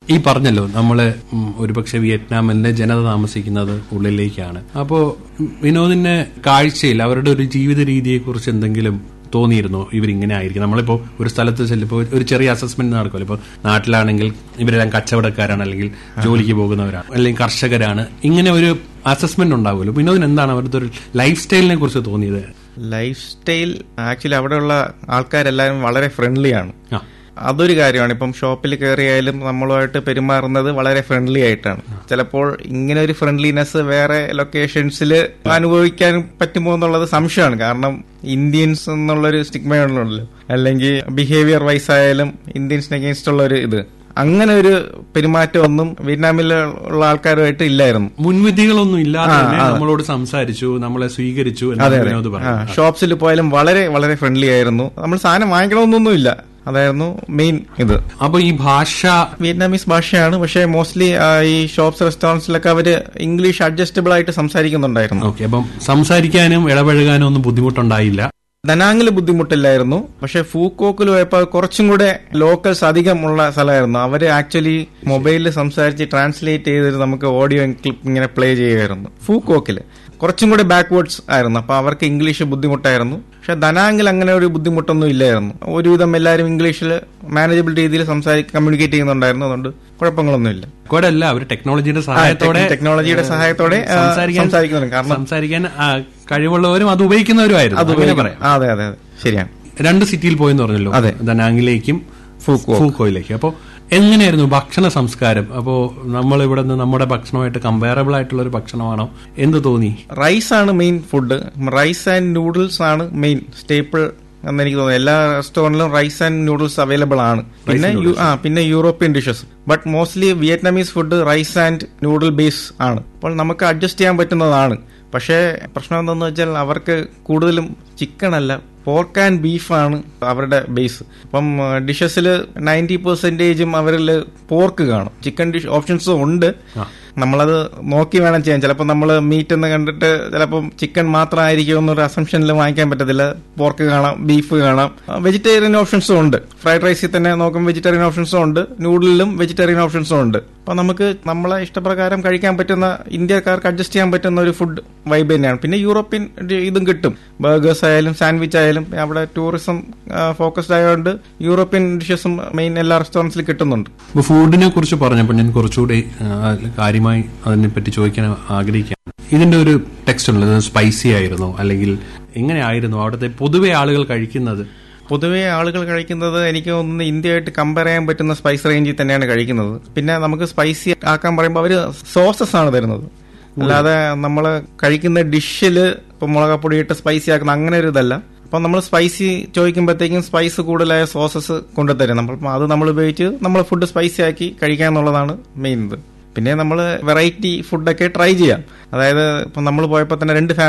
ഈ പറഞ്ഞല്ലോ നമ്മള് ഉം, ഒരുപക്ഷെ വിയറ്റ്നാമിന്റെ ജനത താമസിക്കുന്നത് ഉള്ളിലേക്കാണ് അപ്പോ ഉം, വിനോദിന്റെ കാഴ്ചയിൽ അവരുടെ ഒരു ജീവിത രീതിയെ കുറിച്ച് എന്തെങ്കിലും തോന്നിയിരുന്നോ ഇവരിങ്ങനെ ആയിരിക്കും നമ്മളിപ്പോ ഒരു സ്ഥലത്ത് ചെല്ലുമ്പോൾ ഒരു ചെറിയ അസസ്മെന്റ് നടക്കുമല്ലോ ഇപ്പൊ നാട്ടിലാണെങ്കിൽ ഇവരെല്ലാം കച്ചവടക്കാരാണ് അല്ലെങ്കിൽ ജോലിക്ക് പോകുന്നവരാണ് അല്ലെങ്കിൽ കർഷകരാണ് ഇങ്ങനെ ഒരു അസസ്മെന്റ് ഉണ്ടാവുമല്ലോ വിനോദിന് എന്താണ് അവരുടെ ഒരു ലൈഫ് സ്റ്റൈലിനെ കുറിച്ച് തോന്നിയത് ലൈഫ് സ്റ്റൈൽ ആക്ച്വലി അവിടെയുള്ള ആൾക്കാരെല്ലാവരും വളരെ ഫ്രണ്ട്ലിയാണ് ആ അതൊരു കാര്യമാണ് ഇപ്പം ഷോപ്പിൽ കയറിയായാലും നമ്മളുമായിട്ട് പെരുമാറുന്നത് വളരെ ഫ്രണ്ട്ലി ആയിട്ടാണ് ചിലപ്പോൾ ഇങ്ങനെ ഒരു ഫ്രണ്ട്ലിനെസ് വേറെ ലൊക്കേഷൻസിൽ അനുഭവിക്കാൻ പറ്റുമോ എന്നുള്ളത് സംശയമാണ് കാരണം ഇന്ത്യൻസ് എന്നുള്ളൊരു സ്റ്റിഗ്മയുണ്ടല്ലോ അല്ലെങ്കിൽ ബിഹേവിയർ വൈസ് ആയാലും ഇന്ത്യൻസിന് അഗേൻസ്റ്റ് ഉള്ള ഒരു ഇത് അങ്ങനെ ഒരു പെരുമാറ്റമൊന്നും വിയറ്റ്നാമിൽ ഉള്ള ആൾക്കാരുമായിട്ട് ഇല്ലായിരുന്നു മുൻവിധികളൊന്നും ഇല്ലാതെ ആ, തന്നെ ആ. നമ്മളോട് സംസാരിച്ചു നമ്മളെ സ്വീകരിച്ചു അതെ എന്നാണ് അതെ വിനോദ് പറഞ്ഞു ഷോപ്സിൽ പോയാലും വളരെ വളരെ ഫ്രണ്ട്ലി ആയിരുന്നു നമ്മൾ സാധനം വാങ്ങിക്കണമെന്നൊന്നുമില്ല അതായിരുന്നു മെയിൻ ഇത് അപ്പൊ ഈ ഭാഷ വിയറ്റ്നാമീസ് ഭാഷയാണ് പക്ഷേ മോസ്റ്റ്ലി ഈ ഷോപ്സ് റെസ്റ്റോറൻറ്റ്സിലൊക്കെ അവര് ഇംഗ്ലീഷ് അഡ്ജസ്റ്റബിൾ ആയിട്ട് സംസാരിക്കുന്നുണ്ടായിരുന്നു ഓക്കെ അപ്പം സംസാരിക്കാനും ഇടപഴകാനും ഒന്നും ബുദ്ധിമുട്ടുണ്ടായില്ല ദനാങ്ങിൽ ബുദ്ധിമുട്ടില്ലായിരുന്നു പക്ഷെ ഫൂക്കോക്കിൽ പോയപ്പോൾ കുറച്ചും കൂടെ ലോക്കൽസ് അധികം ഉള്ള സ്ഥലമായിരുന്നു അവര് ആക്ച്വലി മൊബൈലിൽ സംസാരിച്ച് ട്രാൻസ്ലേറ്റ് ചെയ്തിട്ട് നമുക്ക് ഓഡിയോ ക്ലിപ്പ് ഇങ്ങനെ പ്ലേ ചെയ്യുമായിരുന്നു ഫൂക്കോക്കിൽ കുറച്ചും കൂടെ ബാക്ക്വേർഡ്സ് ആയിരുന്നു അപ്പൊ അവർക്ക് ഇംഗ്ലീഷ് ബുദ്ധിമുട്ടായിരുന്നു പക്ഷെ ദനാങ്കിൽ അങ്ങനെ ഒരു ബുദ്ധിമുട്ടൊന്നും ഇല്ലായിരുന്നു ഒരുവിധം എല്ലാവരും ഇംഗ്ലീഷിൽ മാനേജബിൾ രീതിയിൽ സംസാരിച്ച് കമ്മ്യൂണിക്കേറ്റ് ചെയ്യുന്നുണ്ടായിരുന്നു അതുകൊണ്ട് കുഴപ്പങ്ങളൊന്നുമില്ല കൂടെ അല്ല അവർ ടെക്നോളജിയുടെ സഹായത്തോടെ ടെക്നോളജിയുടെ സഹായത്തോടെ ആ, സംസാരിക്കാൻ സംസാരിക്കുന്നുണ്ട് കാരണം സംസാരിക്കാൻ ആ, കഴിവുള്ളവരും അത് ഉപയോഗിക്കുന്നവരുമായിരുന്നു അത് അങ്ങനെ ഉപയോഗിക്കും. പറയാം ആ, അതെ അതെ അതെ ശരിയാണ് രണ്ട് സിറ്റിയിൽ പോയെന്ന് പറഞ്ഞല്ലോ അതെ. ദനാങ്ങിലേക്കും ഫൂക്കോക്ക്. ഫൂക്കോയിലേക്കും അപ്പോ എങ്ങനെയായിരുന്നു ഭക്ഷണ സംസ്കാരം അപ്പോ നമ്മൾ ഇവിടെ നിന്ന് നമ്മുടെ ഭക്ഷണമായിട്ട് കമ്പയറബിൾ ആയിട്ടുള്ള ഒരു ഭക്ഷണമാണോ എന്ത് തോന്നി റൈസ് ആണ് main food rice and noodles ആണ് മെയിൻ സ്റ്റേപ്പിൾ എന്ന് എനിക്ക് തോന്നുന്നു എല്ലാ റെസ്റ്റോറന്റിലും റൈസ് ആൻഡ് നൂഡിൽസ് അവൈലബിൾ ആണ് പിന്നെ യു- ആ പിന്നെ European dishes but mostly Vietnamese food rice and noodle base ആണ് അപ്പോൾ നമുക്ക് അഡ്ജസ്റ്റ് ചെയ്യാൻ പറ്റുന്നതാണ് പക്ഷേ പ്രശ്നം എന്താണെന്ന് വെച്ചാൽ അവർക്ക് കൂടുതലും ചിക്കൻ അല്ല പോർക്ക് ആൻഡ് ബീഫാണ് അവരുടെ ബേസ് അപ്പം ഡിഷസിൽ നയൻറ്റി പെർസെന്റേജും അവരിൽ പോർക്ക് കാണും ചിക്കൻ ഡിഷ് ഓപ്ഷൻസും ഉണ്ട് നമ്മളത് നോക്കി വേണം ചെയ്യാൻ ചിലപ്പോൾ നമ്മൾ മീറ്റ് എന്ന് കണ്ടിട്ട് ചിലപ്പം ചിക്കൻ മാത്രമായിരിക്കും എന്നൊരു അസംഷനിൽ വാങ്ങിക്കാൻ പറ്റത്തില്ല പോർക്ക് കാണാം ബീഫ് കാണാം വെജിറ്റേറിയൻ ഓപ്ഷൻസും ഉണ്ട് ഫ്രൈഡ് റൈസിൽ തന്നെ നോക്കും വെജിറ്റേറിയൻ ഓപ്ഷൻസും ഉണ്ട് നൂഡിലും വെജിറ്റേറിയൻ ഓപ്ഷൻസും ഉണ്ട് അപ്പൊ നമുക്ക് നമ്മളെ ഇഷ്ടപ്രകാരം കഴിക്കാൻ പറ്റുന്ന ഇന്ത്യക്കാർക്ക് അഡ്ജസ്റ്റ് ചെയ്യാൻ പറ്റുന്ന ഒരു ഫുഡ് വൈബ് തന്നെയാണ് പിന്നെ യൂറോപ്യൻ ഒരു ഇതും കിട്ടും ബർഗേഴ്സ് ആയാലും സാൻഡ്വിച്ച് ആയാലും അവിടെ ടൂറിസം ഫോക്കസ്ഡ് ആയതുകൊണ്ട് യൂറോപ്യൻ ഡിഷസും മെയിൻ എല്ലാ റെസ്റ്റോറൻറ്റ്സിലും കിട്ടുന്നുണ്ട് ഇപ്പൊ ഫുഡിനെ കുറിച്ച് പറഞ്ഞപ്പോൾ ഞാൻ കുറച്ചുകൂടി ആ, കാര്യമായി അതിനെപ്പറ്റി ചോദിക്കാൻ ആഗ്രഹിക്കുകയാണ് ഇതിന്റെ ഒരു ടെക്സ്റ്റ് ഉള്ളത് സ്പൈസി ആയിരുന്നോ അല്ലെങ്കിൽ എങ്ങനെയായിരുന്നു അവിടുത്തെ പൊതുവെ ആളുകൾ കഴിക്കുന്നത് പൊതുവേ ആളുകൾ കഴിക്കുന്നത് എനിക്ക് തോന്നുന്നു ഇന്ത്യയായിട്ട് കമ്പയർ ചെയ്യാൻ പറ്റുന്ന സ്പൈസ് റേഞ്ചിൽ തന്നെയാണ് കഴിക്കുന്നത് പിന്നെ നമുക്ക് സ്പൈസി ആക്കാൻ പറയുമ്പോൾ അവര് സോസസ് ആണ് തരുന്നത് അല്ലാതെ നമ്മൾ കഴിക്കുന്ന ഡിഷിൽ ഇപ്പൊ മുളകപ്പൊടി ഇട്ട് സ്പൈസി ആക്കുന്ന അങ്ങനെ ഒരു ഇതല്ല അപ്പൊ നമ്മൾ സ്പൈസി ചോദിക്കുമ്പോഴത്തേക്കും സ്പൈസ് കൂടുതലായ സോസസ് കൊണ്ടുതരും നമ്മൾ അത് നമ്മൾ ഉപയോഗിച്ച് നമ്മൾ ഫുഡ് സ്പൈസി ആക്കി കഴിക്കുക എന്നുള്ളതാണ് മെയിൻ ഇത് പിന്നെ നമ്മൾ വെറൈറ്റി ഫുഡൊക്കെ ട്രൈ ചെയ്യാം അതായത് ഇപ്പം നമ്മൾ പോയപ്പോൾ തന്നെ രണ്ട് ഫാമിലി